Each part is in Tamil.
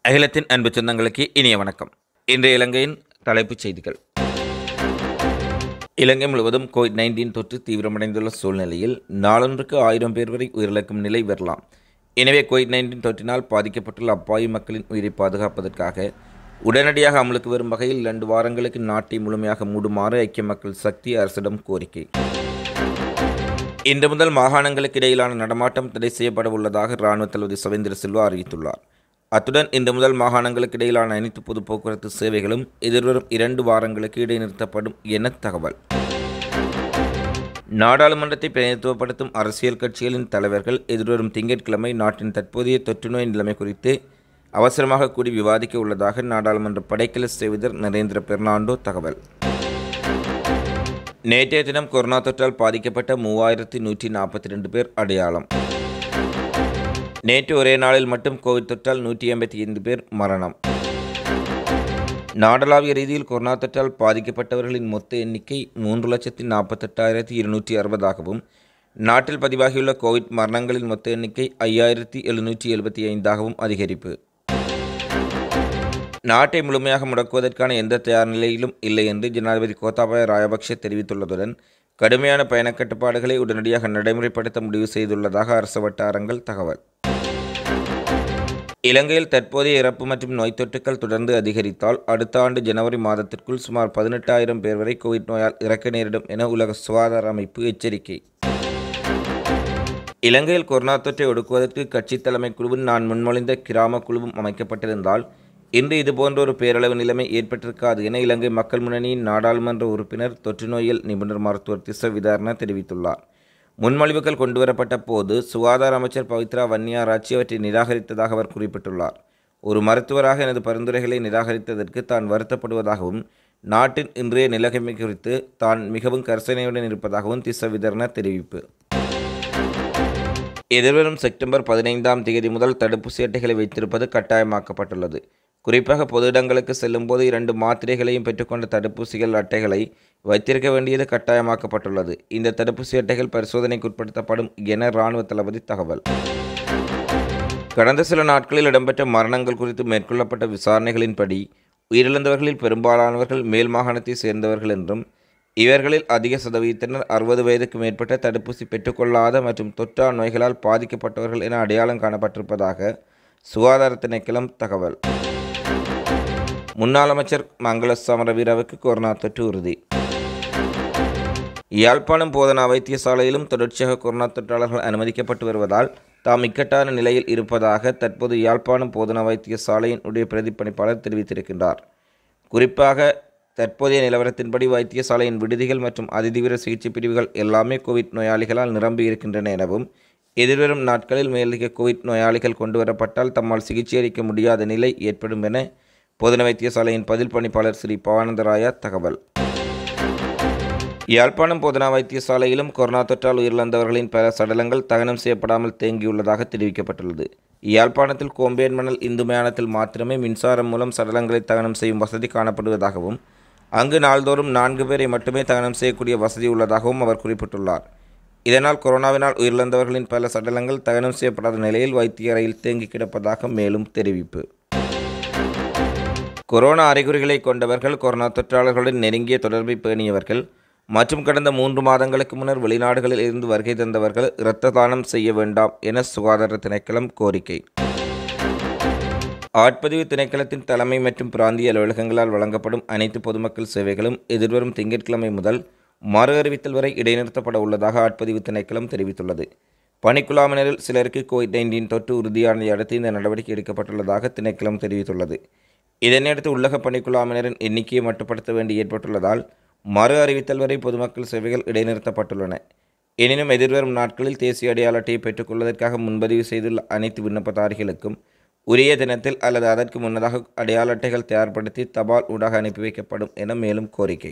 அகிலத்தின் அன்பு சொந்தங்களுக்கு இனிய வணக்கம் இன்றைய இலங்கையின் தலைப்புச் செய்திகள் இலங்கை முழுவதும் கோவிட் நைன்டீன் தொற்று தீவிரமடைந்துள்ள சூழ்நிலையில் நாளொன்றுக்கு ஆயிரம் பேர் வரை உயிரிழக்கும் நிலை வரலாம் எனவே கோவிட் நைன்டீன் தொற்றினால் பாதிக்கப்பட்டுள்ள அப்பாவி மக்களின் உயிரை பாதுகாப்பதற்காக உடனடியாக அமலுக்கு வரும் வகையில் இரண்டு வாரங்களுக்கு நாட்டை முழுமையாக மூடுமாறு ஐக்கிய மக்கள் சக்தி அரசிடம் கோரிக்கை இன்று முதல் மாகாணங்களுக்கு இடையிலான நடமாட்டம் தடை செய்யப்பட உள்ளதாக இராணுவ தளபதி சவேந்திர சில்வா அறிவித்துள்ளார் அத்துடன் இன்று முதல் மாகாணங்களுக்கு இடையிலான அனைத்து பொது போக்குவரத்து சேவைகளும் எதிர்வரும் இரண்டு வாரங்களுக்கு இடைநிறுத்தப்படும் என தகவல் நாடாளுமன்றத்தை பிரதிநிதித்துவப்படுத்தும் அரசியல் கட்சிகளின் தலைவர்கள் எதிர்வரும் திங்கட்கிழமை நாட்டின் தற்போதைய தொற்றுநோய் நிலைமை குறித்து அவசரமாக கூடி விவாதிக்க உள்ளதாக நாடாளுமன்ற படைக்கல சேவிதர் நரேந்திர பெர்னாண்டோ தகவல் நேற்றைய தினம் கொரோனா தொற்றால் பாதிக்கப்பட்ட மூவாயிரத்தி நூற்றி நாற்பத்தி ரெண்டு பேர் அடையாளம் நேற்று ஒரே நாளில் மட்டும் கோவிட் தொற்றால் நூற்றி எண்பத்தி ஐந்து பேர் மரணம் நாடளாவிய ரீதியில் கொரோனா தொற்றால் பாதிக்கப்பட்டவர்களின் மொத்த எண்ணிக்கை மூன்று லட்சத்தி நாற்பத்தெட்டாயிரத்தி இருநூற்றி அறுபதாகவும் நாட்டில் பதிவாகியுள்ள கோவிட் மரணங்களின் மொத்த எண்ணிக்கை ஐயாயிரத்தி எழுநூற்றி எழுபத்தி ஐந்தாகவும் அதிகரிப்பு நாட்டை முழுமையாக முடக்குவதற்கான எந்த தயார் நிலையிலும் இல்லை என்று ஜனாதிபதி கோத்தாபாய ராயபக்ஷ தெரிவித்துள்ளதுடன் கடுமையான பயணக் கட்டுப்பாடுகளை உடனடியாக நடைமுறைப்படுத்த முடிவு செய்துள்ளதாக அரசு வட்டாரங்கள் தகவல் இலங்கையில் தற்போதைய இறப்பு மற்றும் நோய் தொற்றுக்கள் தொடர்ந்து அதிகரித்தால் அடுத்த ஆண்டு ஜனவரி மாதத்திற்குள் சுமார் பதினெட்டாயிரம் பேர் வரை கோவிட் நோயால் இறக்க நேரிடும் என உலக சுகாதார அமைப்பு எச்சரிக்கை இலங்கையில் கொரோனா தொற்றை ஒடுக்குவதற்கு கட்சித் தலைமை குழுவும் நான் முன்மொழிந்த கிராம குழுவும் அமைக்கப்பட்டிருந்தால் இன்று இதுபோன்ற ஒரு பேரளவு நிலைமை ஏற்பட்டிருக்காது என இலங்கை மக்கள் முன்னணியின் நாடாளுமன்ற உறுப்பினர் தொற்றுநோயியல் நிபுணர் மருத்துவர் திச விதாரண தெரிவித்துள்ளார் முன்மொழிவுகள் கொண்டுவரப்பட்ட போது சுகாதார அமைச்சர் பவித்ரா வன்னியாராட்சி அவற்றை நிராகரித்ததாக அவர் குறிப்பிட்டுள்ளார் ஒரு மருத்துவராக எனது பரிந்துரைகளை நிராகரித்ததற்கு தான் வருத்தப்படுவதாகவும் நாட்டின் இன்றைய நிலைமை குறித்து தான் மிகவும் கரிசனையுடன் இருப்பதாகவும் திச விதரண தெரிவிப்பு எதிர்வரும் செப்டம்பர் பதினைந்தாம் தேதி முதல் தடுப்பூசி அட்டைகளை வைத்திருப்பது கட்டாயமாக்கப்பட்டுள்ளது குறிப்பாக பொது இடங்களுக்கு செல்லும்போது இரண்டு மாத்திரைகளையும் பெற்றுக்கொண்ட தடுப்பூசிகள் அட்டைகளை வைத்திருக்க வேண்டியது கட்டாயமாக்கப்பட்டுள்ளது இந்த தடுப்பூசி அட்டைகள் பரிசோதனைக்கு உட்படுத்தப்படும் என இராணுவ தளபதி தகவல் கடந்த சில நாட்களில் இடம்பெற்ற மரணங்கள் குறித்து மேற்கொள்ளப்பட்ட விசாரணைகளின்படி உயிரிழந்தவர்களில் பெரும்பாலானவர்கள் மேல் மாகாணத்தை சேர்ந்தவர்கள் என்றும் இவர்களில் அதிக சதவீதத்தினர் அறுபது வயதுக்கு மேற்பட்ட தடுப்பூசி பெற்றுக்கொள்ளாத மற்றும் தொற்றா நோய்களால் பாதிக்கப்பட்டவர்கள் என அடையாளம் காணப்பட்டிருப்பதாக சுகாதார திணைக்களம் தகவல் முன்னாள் அமைச்சர் மங்கள சமரவீராவுக்கு கொரோனா தொற்று உறுதி யாழ்ப்பாணம் போதனா வைத்தியசாலையிலும் தொடர்ச்சியாக கொரோனா தொற்றாளர்கள் அனுமதிக்கப்பட்டு வருவதால் தாம் இக்கட்டான நிலையில் இருப்பதாக தற்போது யாழ்ப்பாணம் போதனா வைத்தியசாலையின் உடைய பிரதிப்பணிப்பாளர் தெரிவித்திருக்கின்றார் குறிப்பாக தற்போதைய நிலவரத்தின்படி வைத்தியசாலையின் விடுதிகள் மற்றும் அதிதீவிர சிகிச்சை பிரிவுகள் எல்லாமே கோவிட் நோயாளிகளால் நிரம்பி இருக்கின்றன எனவும் எதிர்வரும் நாட்களில் மேலதிக கோவிட் நோயாளிகள் கொண்டுவரப்பட்டால் தம்மால் சிகிச்சை அளிக்க முடியாத நிலை ஏற்படும் என பொதுன வைத்தியசாலையின் பதில் பணிப்பாளர் ஸ்ரீ பவானந்தராயா தகவல் யாழ்ப்பாணம் போதனா வைத்தியசாலையிலும் கொரோனா தொற்றால் உயிரிழந்தவர்களின் பல சடலங்கள் தகனம் செய்யப்படாமல் தேங்கியுள்ளதாக தெரிவிக்கப்பட்டுள்ளது யாழ்ப்பாணத்தில் கோம்பேன் மணல் இந்து மயானத்தில் மாத்திரமே மின்சாரம் மூலம் சடலங்களை தகனம் செய்யும் வசதி காணப்படுவதாகவும் அங்கு நாள்தோறும் நான்கு பேரை மட்டுமே தகனம் செய்யக்கூடிய வசதி உள்ளதாகவும் அவர் குறிப்பிட்டுள்ளார் இதனால் கொரோனாவினால் உயிரிழந்தவர்களின் பல சடலங்கள் தகனம் செய்யப்படாத நிலையில் வைத்திய அறையில் தேங்கி கிடப்பதாக மேலும் தெரிவிப்பு கொரோனா அறிகுறிகளை கொண்டவர்கள் கொரோனா தொற்றாளர்களுடன் நெருங்கிய தொடர்பை பேணியவர்கள் மற்றும் கடந்த மூன்று மாதங்களுக்கு முன்னர் வெளிநாடுகளில் இருந்து வருகை தந்தவர்கள் இரத்த தானம் செய்ய வேண்டாம் என சுகாதார திணைக்களம் கோரிக்கை ஆட்பதிவு திணைக்களத்தின் தலைமை மற்றும் பிராந்திய அலுவலகங்களால் வழங்கப்படும் அனைத்து பொதுமக்கள் சேவைகளும் எதிர்வரும் திங்கட்கிழமை முதல் மறு அறிவித்தல் வரை இடைநிறுத்தப்பட உள்ளதாக ஆட்பதிவு திணைக்களம் தெரிவித்துள்ளது பணிக்குழாமினரில் சிலருக்கு கோவிட் நைன்டீன் தொற்று உறுதியானதை அடுத்து இந்த நடவடிக்கை எடுக்கப்பட்டுள்ளதாக திணைக்களம் தெரிவித்துள்ளது இதனையடுத்து உள்ளக பணிக்குழாமினரின் எண்ணிக்கையை மட்டுப்படுத்த வேண்டி ஏற்பட்டுள்ளதால் மறு அறிவித்தல் வரை பொதுமக்கள் சேவைகள் இடைநிறுத்தப்பட்டுள்ளன எனினும் எதிர்வரும் நாட்களில் தேசிய அடையாள அட்டையை பெற்றுக்கொள்வதற்காக முன்பதிவு செய்துள்ள அனைத்து விண்ணப்பதாரிகளுக்கும் உரிய தினத்தில் அல்லது அதற்கு முன்னதாக அடையாள அட்டைகள் தயார்படுத்தி தபால் ஊடாக அனுப்பி வைக்கப்படும் என மேலும் கோரிக்கை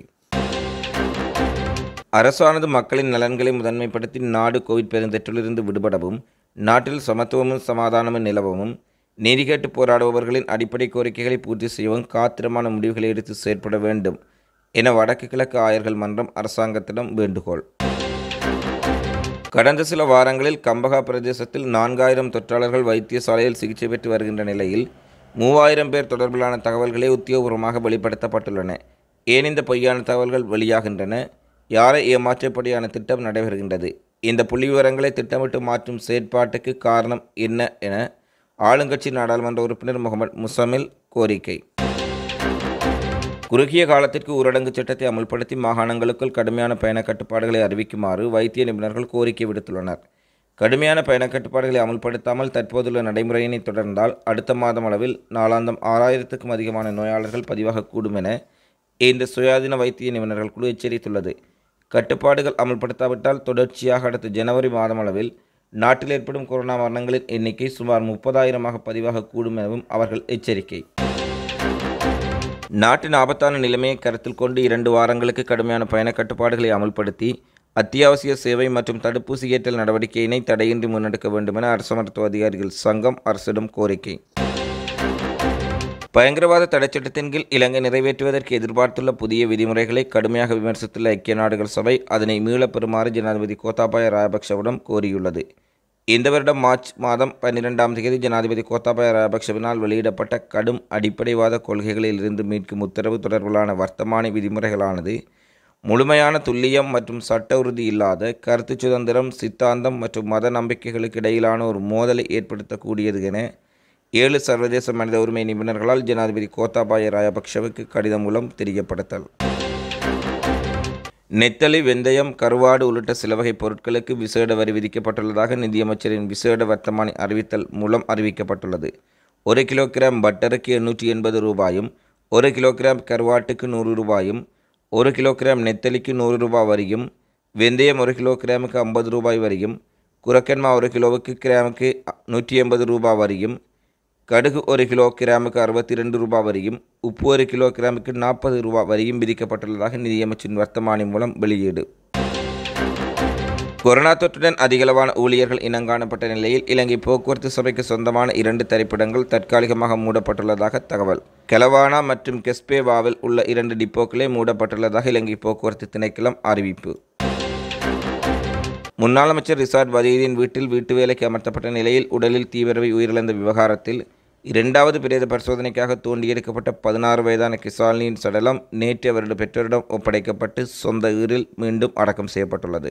அரசானது மக்களின் நலன்களை முதன்மைப்படுத்தி நாடு கோவிட் பெருந்தொற்றிலிருந்து விடுபடவும் நாட்டில் சமத்துவமும் சமாதானமும் நிலவவும் நீதி கேட்டு போராடுபவர்களின் அடிப்படை கோரிக்கைகளை பூர்த்தி செய்யவும் காத்திரமான முடிவுகளை எடுத்து செயற்பட வேண்டும் என வடக்கு கிழக்கு ஆயர்கள் மன்றம் அரசாங்கத்திடம் வேண்டுகோள் கடந்த சில வாரங்களில் கம்பகா பிரதேசத்தில் நான்காயிரம் தொற்றாளர்கள் வைத்தியசாலையில் சிகிச்சை பெற்று வருகின்ற நிலையில் மூவாயிரம் பேர் தொடர்பிலான தகவல்களே உத்தியோகபூர்வமாக வெளிப்படுத்தப்பட்டுள்ளன ஏன் இந்த பொய்யான தகவல்கள் வெளியாகின்றன யாரை ஏமாற்றப்படியான திட்டம் நடைபெறுகின்றது இந்த புள்ளி விவரங்களை திட்டமிட்டு மாற்றும் செயற்பாட்டுக்கு காரணம் என்ன என ஆளுங்கட்சி நாடாளுமன்ற உறுப்பினர் முகமது முசமில் கோரிக்கை குறுகிய காலத்திற்கு ஊரடங்கு சட்டத்தை அமுல்படுத்தி மாகாணங்களுக்குள் கடுமையான பயண கட்டுப்பாடுகளை அறிவிக்குமாறு வைத்திய நிபுணர்கள் கோரிக்கை விடுத்துள்ளனர் கடுமையான பயண கட்டுப்பாடுகளை அமுல்படுத்தாமல் தற்போதுள்ள நடைமுறையினை தொடர்ந்தால் அடுத்த மாதம் அளவில் நாளாந்தம் ஆறாயிரத்துக்கும் அதிகமான நோயாளர்கள் பதிவாகக்கூடும் என இந்த சுயாதீன வைத்திய நிபுணர்கள் குழு எச்சரித்துள்ளது கட்டுப்பாடுகள் அமல்படுத்தாவிட்டால் தொடர்ச்சியாக அடுத்த ஜனவரி மாதம் அளவில் நாட்டில் ஏற்படும் கொரோனா மரணங்களின் எண்ணிக்கை சுமார் முப்பதாயிரமாக பதிவாகக்கூடும் எனவும் அவர்கள் எச்சரிக்கை நாட்டின் ஆபத்தான நிலைமையை கருத்தில் கொண்டு இரண்டு வாரங்களுக்கு கடுமையான பயண கட்டுப்பாடுகளை அமல்படுத்தி அத்தியாவசிய சேவை மற்றும் தடுப்பூசி ஏற்றல் நடவடிக்கையினை தடையின்றி முன்னெடுக்க வேண்டும் என அரசு மருத்துவ அதிகாரிகள் சங்கம் அரசிடம் கோரிக்கை பயங்கரவாத தடைச்சட்டத்தின் கீழ் இலங்கை நிறைவேற்றுவதற்கு எதிர்பார்த்துள்ள புதிய விதிமுறைகளை கடுமையாக விமர்சித்துள்ள ஐக்கிய நாடுகள் சபை அதனை மீளப் பெறுமாறு ஜனாதிபதி கோத்தாபாய ராஜபக்சவிடம் கோரியுள்ளது இந்த வருடம் மார்ச் மாதம் பன்னிரெண்டாம் தேதி ஜனாதிபதி கோத்தாபாய ராஜபக்சவினால் வெளியிடப்பட்ட கடும் அடிப்படைவாத கொள்கைகளில் இருந்து மீட்கும் உத்தரவு தொடர்பிலான வர்த்தமானி விதிமுறைகளானது முழுமையான துல்லியம் மற்றும் சட்ட உறுதி இல்லாத கருத்து சுதந்திரம் சித்தாந்தம் மற்றும் மத நம்பிக்கைகளுக்கு இடையிலான ஒரு மோதலை ஏற்படுத்தக்கூடியது என ஏழு சர்வதேச மனித உரிமை நிபுணர்களால் ஜனாதிபதி கோத்தாபாய ராஜபக்ஷவுக்கு கடிதம் மூலம் தெரியப்படுத்தல் நெத்தலி வெந்தயம் கருவாடு உள்ளிட்ட சில வகை பொருட்களுக்கு விசேட வரி விதிக்கப்பட்டுள்ளதாக நிதியமைச்சரின் விசேட வர்த்தமானி அறிவித்தல் மூலம் அறிவிக்கப்பட்டுள்ளது ஒரு கிலோகிராம் பட்டருக்கு எண்ணூற்றி எண்பது ரூபாயும் ஒரு கிலோகிராம் கருவாட்டுக்கு நூறு ரூபாயும் ஒரு கிலோகிராம் நெத்தலிக்கு நூறு ரூபாய் வரியும் வெந்தயம் ஒரு கிலோகிராமுக்கு ஐம்பது ரூபாய் வரியும் குரக்கன்மா ஒரு கிலோவுக்கு கிராமுக்கு நூற்றி எண்பது ரூபாய் வரியும் கடுகு ஒரு கிலோ கிராமுக்கு அறுபத்தி ரெண்டு ரூபாய் வரியும் உப்பு ஒரு கிலோ கிராமுக்கு நாற்பது ரூபாய் வரியும் விதிக்கப்பட்டுள்ளதாக நிதியமைச்சின் வர்த்தமானி மூலம் வெளியீடு கொரோனா தொற்றுடன் அதிகளவான ஊழியர்கள் இனங்காணப்பட்ட நிலையில் இலங்கை போக்குவரத்து சபைக்கு சொந்தமான இரண்டு திரைப்படங்கள் தற்காலிகமாக மூடப்பட்டுள்ளதாக தகவல் கெலவானா மற்றும் கெஸ்பேவாவில் உள்ள இரண்டு டிப்போக்களே மூடப்பட்டுள்ளதாக இலங்கை போக்குவரத்து திணைக்களம் அறிவிப்பு முன்னாள் அமைச்சர் ரிசார்ட் வதீதின் வீட்டில் வீட்டு வேலைக்கு அமர்த்தப்பட்ட நிலையில் உடலில் தீவிரவை உயிரிழந்த விவகாரத்தில் இரண்டாவது பிரேத பரிசோதனைக்காக தோண்டியெடுக்கப்பட்ட பதினாறு வயதான கிசாலினியின் சடலம் நேற்று அவருடைய பெற்றோரிடம் ஒப்படைக்கப்பட்டு சொந்த ஊரில் மீண்டும் அடக்கம் செய்யப்பட்டுள்ளது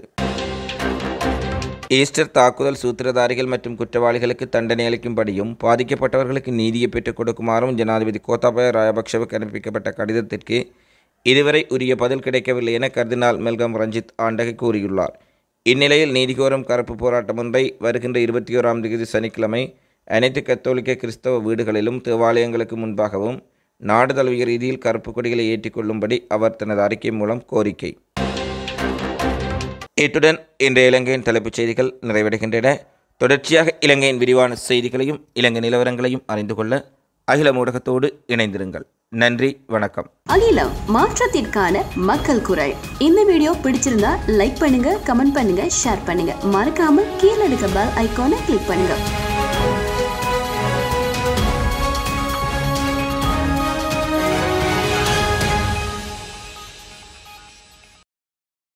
ஈஸ்டர் தாக்குதல் சூத்திரதாரிகள் மற்றும் குற்றவாளிகளுக்கு தண்டனை அளிக்கும்படியும் பாதிக்கப்பட்டவர்களுக்கு நீதியை பெற்றுக் கொடுக்குமாறும் ஜனாதிபதி கோத்தாபய ராஜபக்சவுக்கு அனுப்பிக்கப்பட்ட கடிதத்திற்கு இதுவரை உரிய பதில் கிடைக்கவில்லை என கர்தினால் மெல்கம் ரஞ்சித் ஆண்டகை கூறியுள்ளார் இந்நிலையில் நீதிகோரும் கருப்பு போராட்டம் ஒன்றை வருகின்ற இருபத்தி ஓராம் தேதி சனிக்கிழமை அனைத்து கத்தோலிக்க கிறிஸ்தவ வீடுகளிலும் தேவாலயங்களுக்கு முன்பாகவும் நாடு தழுவிய ரீதியில் கருப்பு கொடிகளை ஏற்றிக்கொள்ளும்படி அவர் தனது அறிக்கை மூலம் கோரிக்கை இத்துடன் இன்றைய இலங்கையின் தலைப்புச் செய்திகள் நிறைவடைகின்றன தொடர்ச்சியாக இலங்கையின் விரிவான செய்திகளையும் இலங்கை நிலவரங்களையும் அறிந்து கொள்ள அகில ஊடகத்தோடு இணைந்திருங்கள் நன்றி வணக்கம் அகிலம் மாற்றத்திற்கான மக்கள் குரல் இந்த வீடியோ பிடிச்சிருந்தா லைக் பண்ணுங்க கமெண்ட் பண்ணுங்க ஷேர் பண்ணுங்க மறக்காம கீழே இருக்க பெல் ஐகானை கிளிக் பண்ணுங்க